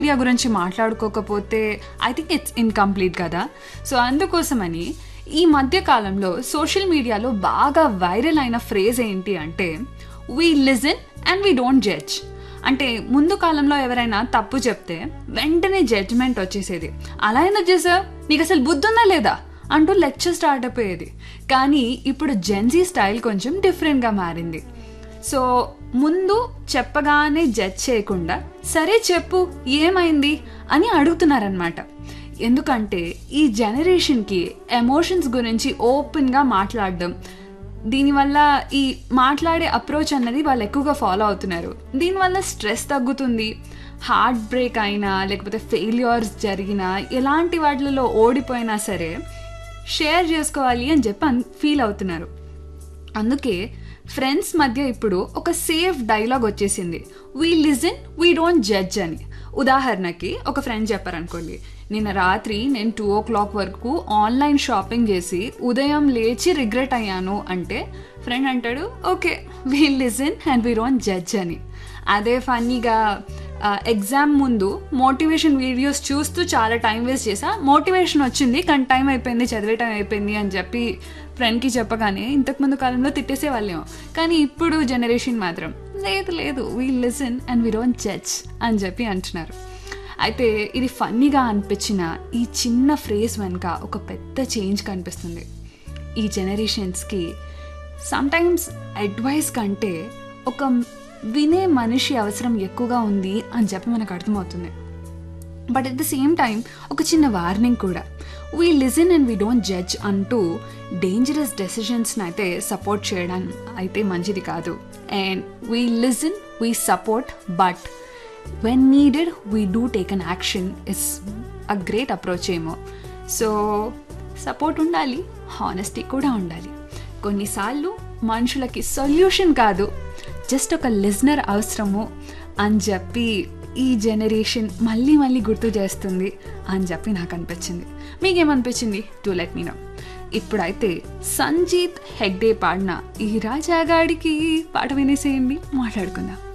media గురించి మాట్లాడుకోకపోతే I think it's incomplete కదా సో అందుకోసమని ఈ మధ్య కాలంలో సోషల్ మీడియాలో బాగా వైరల్ అయిన ఫ్రేజ్ ఏంటి అంటే we listen and we don't judge అంటే ముందు కాలంలో ఎవరైనా తప్పు చెప్తే వెంటనే జడ్జ్మెంట్ వచ్చేసేది అలా ఎందుకు చేసావు నీకు అసలు బుద్ధి ఉందా లేదా అంటూ లెక్చర్ స్టార్ట్ అయిపోయేది కానీ ఇప్పుడు జెన్జీ స్టైల్ కొంచెం డిఫరెంట్గా మారింది సో ముందు చెప్పగానే జడ్జ్ చేయకుండా సరే చెప్పు ఏమైంది అని అడుగుతున్నారనమాట ఎందుకంటే ఈ జనరేషన్కి ఎమోషన్స్ గురించి ఓపెన్గా మాట్లాడడం దీనివల్ల ఈ మాట్లాడే అప్రోచ్ అన్నది వాళ్ళు ఎక్కువగా ఫాలో అవుతున్నారు దీనివల్ల స్ట్రెస్ తగ్గుతుంది హార్ట్ బ్రేక్ అయినా లేకపోతే ఫెయిల్యూర్స్ జరిగినా ఎలాంటి వాటిలలో ఓడిపోయినా సరే షేర్ చేసుకోవాలి అని చెప్పి ఫీల్ అవుతున్నారు అందుకే ఫ్రెండ్స్ మధ్య ఇప్పుడు ఒక సేఫ్ డైలాగ్ వచ్చేసింది we listen we don't judge అని ఉదాహరణకి ఒక ఫ్రెండ్ చెప్పారనుకోండి నిన్న రాత్రి నేను టూ ఓ క్లాక్ వరకు ఆన్లైన్ షాపింగ్ చేసి ఉదయం లేచి రిగ్రెట్ అయ్యాను అంటే ఫ్రెండ్ అంటాడు okay we listen and we don't judge అని అదే ఫన్నీగా ఎగ్జామ్ ముందు మోటివేషన్ వీడియోస్ చూస్తూ చాలా టైం వేస్ట్ చేసా మోటివేషన్ వచ్చింది కానీ టైం అయిపోయింది చదివే టైం అయిపోయింది అని చెప్పి ఫ్రెండ్కి చెప్పగానే ఇంతకుముందు కాలంలో తిట్టేసే వాళ్ళేమో కానీ ఇప్పుడు జనరేషన్ మాత్రం లేదు లేదు we listen and we don't judge అని చెప్పి అంటున్నారు అయితే ఇది ఫన్నీగా అనిపించిన ఈ చిన్న ఫ్రేజ్ వెనుక ఒక పెద్ద చేంజ్ కనిపిస్తుంది ఈ జనరేషన్స్కి సమ్టైమ్స్ అడ్వైస్ కంటే ఒక వినే మనిషి అవసరం ఎక్కువగా ఉంది అని చెప్పి మనకు అర్థమవుతుంది but at the same time ఒక చిన్న వార్నింగ్ కూడా we listen and we don't judge అంటూ డేంజరస్ డెసిషన్స్ని అయితే సపోర్ట్ చేయడం అయితే మంచిది కాదు and we listen we support but when needed we do take an action is a great approach ఏమో సో సపోర్ట్ ఉండాలి హానెస్టీ కూడా ఉండాలి కొన్నిసార్లు మనుషులకి సొల్యూషన్ కాదు జస్ట్ ఒక లిజనర్ అవసరము అని చెప్పి ఈ జనరేషన్ మళ్ళీ మళ్ళీ గుర్తు చేస్తుంది అని చెప్పి నాకు అనిపించింది మీకేమనిపించింది టు లెట్ మీ నో ఇప్పుడైతే సంజీత్ హెగ్డే పాడిన ఈ రాజాగాడికి పాట వినేసేయండి మాట్లాడుకుందాం